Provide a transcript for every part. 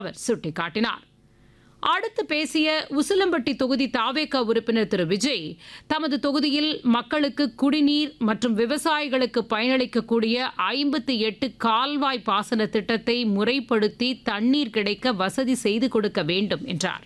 அவர் சுட்டிக்காட்டினார் அடுத்து பேசிய உசிலம்பட்டி தொகுதி தாவேக உறுப்பினர் திரு விஜய் தமது தொகுதியில் மக்களுக்கு குடிநீர் மற்றும் விவசாயிகளுக்கு பயனளிக்கக்கூடிய ஐம்பத்தி எட்டு கால்வாய் பாசன திட்டத்தை முறைப்படுத்தி தண்ணீர் கிடைக்க வசதி செய்து கொடுக்க வேண்டும் என்றார்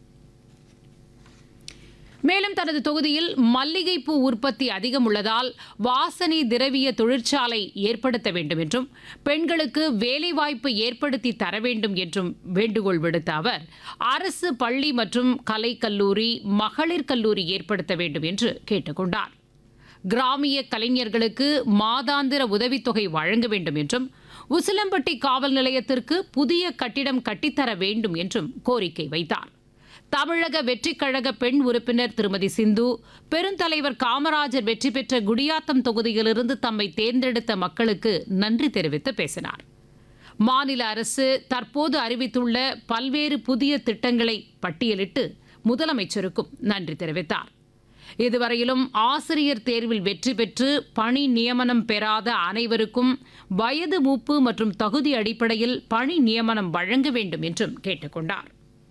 மேலும் தனது தொகுதியில் மல்லிகைப்பூ உற்பத்தி அதிகம் உள்ளதால் வாசனை திரவிய தொழிற்சாலை ஏற்படுத்த வேண்டும் என்றும் பெண்களுக்கு வேலைவாய்ப்பு ஏற்படுத்தி தர வேண்டும் என்றும் வேண்டுகோள் விடுத்த அவர் அரசு பள்ளி மற்றும் கலைக்கல்லூரி மகளிர் கல்லூரி ஏற்படுத்த வேண்டும் என்று கேட்டுக்கொண்டார் கிராமிய கலைஞர்களுக்கு மாதாந்திர உதவித்தொகை வழங்க வேண்டும் என்றும் உசிலம்பட்டி காவல் நிலையத்திற்கு புதிய கட்டிடம் கட்டித்தர வேண்டும் என்றும் கோரிக்கை வைத்தார் தமிழக வெற்றிக் கழக பெண் உறுப்பினர் திருமதி சிந்து பெருந்தலைவர் காமராஜர் வெற்றி பெற்ற குடியாத்தம் தொகுதியிலிருந்து தம்மை தேர்ந்தெடுத்த மக்களுக்கு நன்றி தெரிவித்து பேசினார் மாநில அரசு தற்போது அறிவித்துள்ள பல்வேறு புதிய திட்டங்களை பட்டியலிட்டு முதலமைச்சருக்கும் நன்றி தெரிவித்தார் இதுவரையிலும் ஆசிரியர் தேர்வில் வெற்றி பெற்று பணி நியமனம் பெறாத அனைவருக்கும் வயது மூப்பு மற்றும் தகுதி அடிப்படையில் பணி நியமனம் வழங்க வேண்டும் என்றும் கேட்டுக்கொண்டார்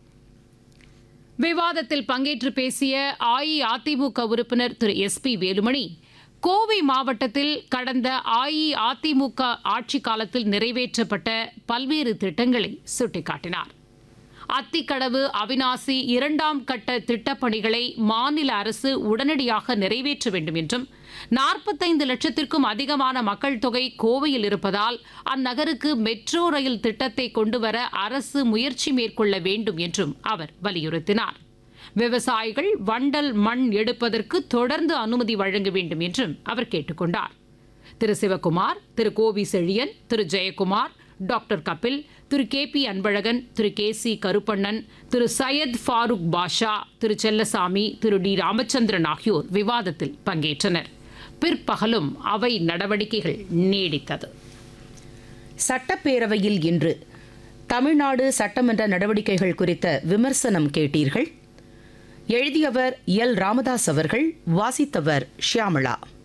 விவாதத்தில் பங்கேற்று பேசிய அஇஅதிமுக உறுப்பினர் திரு எஸ் பி வேலுமணி கோவை மாவட்டத்தில் கடந்த அஇஅதிமுக ஆட்சிக் காலத்தில் நிறைவேற்றப்பட்ட பல்வேறு திட்டங்களை சுட்டிக்காட்டினார் அத்திக்கடவு அவினாசி இரண்டாம் கட்ட திட்டப்பணிகளை மாநில அரசு உடனடியாக நிறைவேற்ற வேண்டும் என்றும் நாற்பத்தைந்து லட்சத்திற்கும் அதிகமான மக்கள் தொகை கோவையில் இருப்பதால் அந்நகருக்கு மெட்ரோ ரயில் திட்டத்தை கொண்டுவர அரசு முயற்சி மேற்கொள்ள வேண்டும் என்றும் அவர் வலியுறுத்தினார் விவசாயிகள் வண்டல் மண் எடுப்பதற்கு தொடர்ந்து அனுமதி வழங்க வேண்டும் என்றும் அவர் கேட்டுக்கொண்டார் Thiru Sivakumar Thiru Kovi Chezhiyan Thiru Jayakumar doctor Kapil Thiru K P Anbazhagan Thiru K C Karuppannan Thiru Syed Farooq Basha Thiru Sellasamy Thiru T Ramachandran ஆகியோர் விவாதத்தில் பங்கேற்றனர் பிற்பகலும் அவை நடவடிக்கைகள் நீடித்தது சட்டப்பேரவையில் இன்று தமிழ்நாடு சட்டமன்ற நடவடிக்கைகள் குறித்த விமர்சனம் கேட்டீர்கள் எழுதியவர் எல் ராமதாஸ் அவர்கள் வாசித்தவர் ஷியாமளா